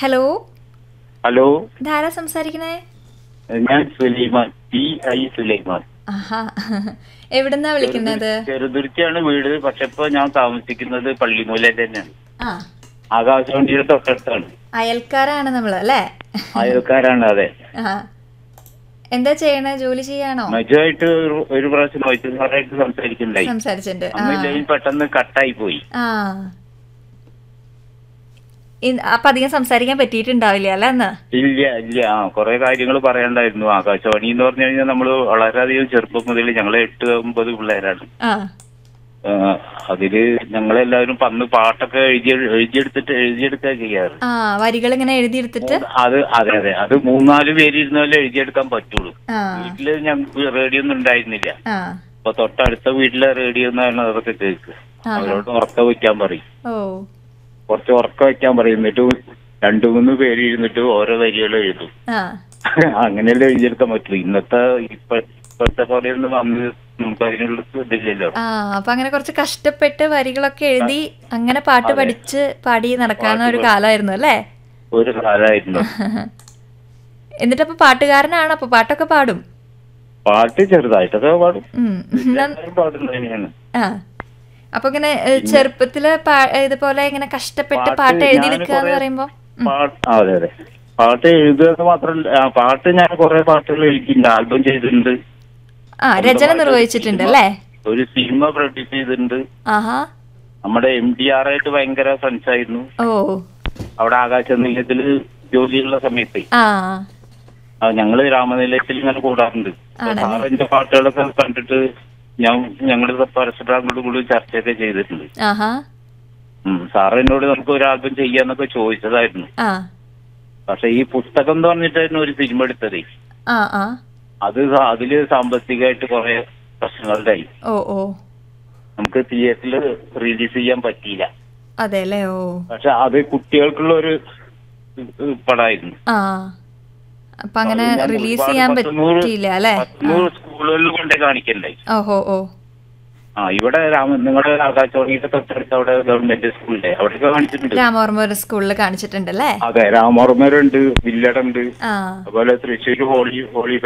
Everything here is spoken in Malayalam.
ഹലോ ഹലോ ധാരാ സംസാരിക്കണേ ഞാൻ സുലൈമാൻ പി ഐ സുലൈമാൻ ആഹാ എവിടുന്നാ വിളിക്കുന്നത് ചെറുതുരുത്തിയാണ് വീട് പക്ഷെ ഇപ്പൊ ഞാൻ താമസിക്കുന്നത് പള്ളിമൂല തന്നെയാണ് ആ ആകാശവാണിയുടെ തൊട്ടടുത്താണ് അയൽക്കാരാണ് നമ്മൾ അല്ലേ അയൽക്കാരാണ് അതെ ആ എന്താ ചെയ്യണേ ജോലി ചെയ്യാണോ മജുവായിട്ട് ഒരു- ഒരു പ്രാവശ്യം വൈദ്യുതമാരായിട്ട് സംസാരിക്കുന്നുണ്ടായി സംസാരിച്ചിട്ടുണ്ട് ആ അന്ന് ലൈൻ പെട്ടെന്ന് കട്ടായി പോയി ആ ഇ- അപ്പൊ അധികം സംസാരിക്കാൻ പറ്റിയിട്ടുണ്ടാവില്ല അല്ലേ അന്ന് ഇല്ല ഇല്ല ആ കുറെ കാര്യങ്ങൾ പറയണ്ടായിരുന്നു ആകാശവാണി എന്ന് പറഞ്ഞു കഴിഞ്ഞാൽ നമ്മൾ വളരെയധികം ചെറുപ്പം മുതൽ ഞങ്ങൾ എട്ട് ഒമ്പത് പിള്ളേരാണ് ആ ആ, അതില് ഞങ്ങളെല്ലാവരും പന്ന് പാട്ടൊക്കെ എഴുതി എഴുതിയെടുത്തിട്ട് എഴുതിയെടുക്കുക ചെയ്യാറ് ആ വരികൾ ഇങ്ങനെ എഴുതിയെടുത്തിട്ട് അത് അതെ അതെ അത് മൂന്നാല് പേര് ഇരുന്നാലേ എഴുതിയെടുക്കാൻ പറ്റുള്ളൂ ആ വീട്ടില് ഞങ്ങൾക്ക് റേഡിയോ ഒന്നും ഉണ്ടായിരുന്നില്ല ആ അപ്പൊ തൊട്ടടുത്ത വീട്ടിലെ റേഡിയോ എന്നാണ് അതൊക്കെ കേൾക്കുക ആഹാ. അവരോട് ഉറക്ക വെക്കാൻ പറയും ഓ കുറച്ച് ഉറക്ക വെക്കാൻ പറയും എന്നിട്ട് രണ്ടു മൂന്ന് പേര് ഇരുന്നിട്ട് ഓരോ വരികൾ എഴുതും ആ അങ്ങനെയല്ലേ എഴുതിയെടുക്കാൻ പറ്റുള്ളൂ ഇന്നത്തെ ഇപ്പൊ ഇപ്പോഴത്തെ പോലെ ഒന്നും വന്ന് നമുക്ക് അതിനുള്ള ഇതില്ലല്ലോ ആ അപ്പൊ അങ്ങനെ കുറച്ച് കഷ്ടപ്പെട്ട് വരികളൊക്കെ എഴുതി അങ്ങനെ പാട്ട് അതെ. പഠിച്ച് പാടി നടക്കാവുന്ന ഒരു പാട്ട് കാലമായിരുന്നു അല്ലേ ഒരു കാലമായിരുന്നു എന്നിട്ട് അപ്പൊ പാട്ടുകാരനാണ് അപ്പൊ പാട്ടൊക്കെ പാടും പാട്ട് ചെറുതായിട്ടൊക്കെ പാടും ഉം. എന്നാ- എല്ലാവരും പാടുന്നത് തന്നെയാണ് ആ അപ്പൊ ഇങ്ങനെ ഏ, ചെറുപ്പത്തില് പാ- ഇതുപോലെ ഇങ്ങനെ കഷ്ടപ്പെട്ട് പാട്ട് പാട്ട് എഴുതി ഞാന് എടുക്കുക എന്ന് കുറേ പറയുമ്പോ ഉം. പാട്ട് ആ, അതെ അതെ പാട്ട് എഴുതുക എന്ന് മാത്രമല്ല ആ, പാട്ട് ഞാൻ കുറെ പാട്ടുകൾ എഴുതിയിട്ടുണ്ട് ആൽബം ചെയ്തിട്ടുണ്ട് ആ രചന നിർവഹിച്ചിട്ടുണ്ട് അല്ലേ ഒരു സിനിമ പ്രൊഡ്യൂസ് ചെയ്തിട്ടുണ്ട് ആഹാ നമ്മുടെ എം ഡി ആർ ആയിട്ട് ഭയങ്കര ഫ്രണ്ട്സ് ആയിരുന്നു ഓ അവിടെ ആകാശ നിലയത്തില് ജോലിയുള്ള സമയത്ത് ആ ആ, ഞങ്ങള് രാമനിലയത്തിൽ ഇങ്ങനെ കൂടാറുണ്ട് അപ്പൊ ആണല്ലേ? സാറിന്റെ പാട്ടുകളൊക്കെ കണ്ടിട്ട് ഞാൻ ഞങ്ങള് പരസ്പരം അങ്ങോട്ട് കൂടി ചർച്ചയൊക്കെ ചെയ്തിട്ടുണ്ട് ആഹാ ഉം. സാറ് എന്നോട് നമുക്ക് ഒരു ആൽബം ചെയ്യാന്നൊക്കെ ചോദിച്ചതായിരുന്നു ആ പക്ഷെ ഈ പുസ്തകം എന്ന് പറഞ്ഞിട്ടായിരുന്നു ഒരു സിനിമ എടുത്തത് ആ ആ അത് സ- അതില് സാമ്പത്തികമായിട്ട് കുറെ പ്രശ്നങ്ങളുണ്ടായി ഓ ഓ നമുക്ക് തിയേറ്ററിൽ റിലീസ് ചെയ്യാൻ പറ്റിയില്ല അതെ അല്ലേ ഓ പക്ഷെ അത് കുട്ടികൾക്കുള്ള ഒരു പടമായിരുന്നു ആ അപ്പൊ അങ്ങനെ അത് ഞാൻ റിലീസ് ഒരുപാട് ചെയ്യാൻ പത്തുനൂറ് പറ്റിയില്ല അല്ലേ പത്തുനൂറ് സ്കൂളുകളിൽ കൊണ്ടേ കാണിക്കണ്ടായി ഓഹോ ഓ ആ ഇവിടെ രാമ നിങ്ങളുടെ ആകാശവാണിയുടെ തൊട്ടടുത്ത് അവിടെ ഗവൺമെന്റ് സ്കൂളിലെ അവിടെയൊക്കെ കാണിച്ചിട്ടുണ്ട് രാമവർമ്മ സ്കൂളിൽ കാണിച്ചിട്ടുണ്ട് അല്ലേ അതെ രാമോർമരുണ്ട് വില്ലടുണ്ട് ആ അതുപോലെ തൃശ്ശൂർ ഹോളി ഹോളി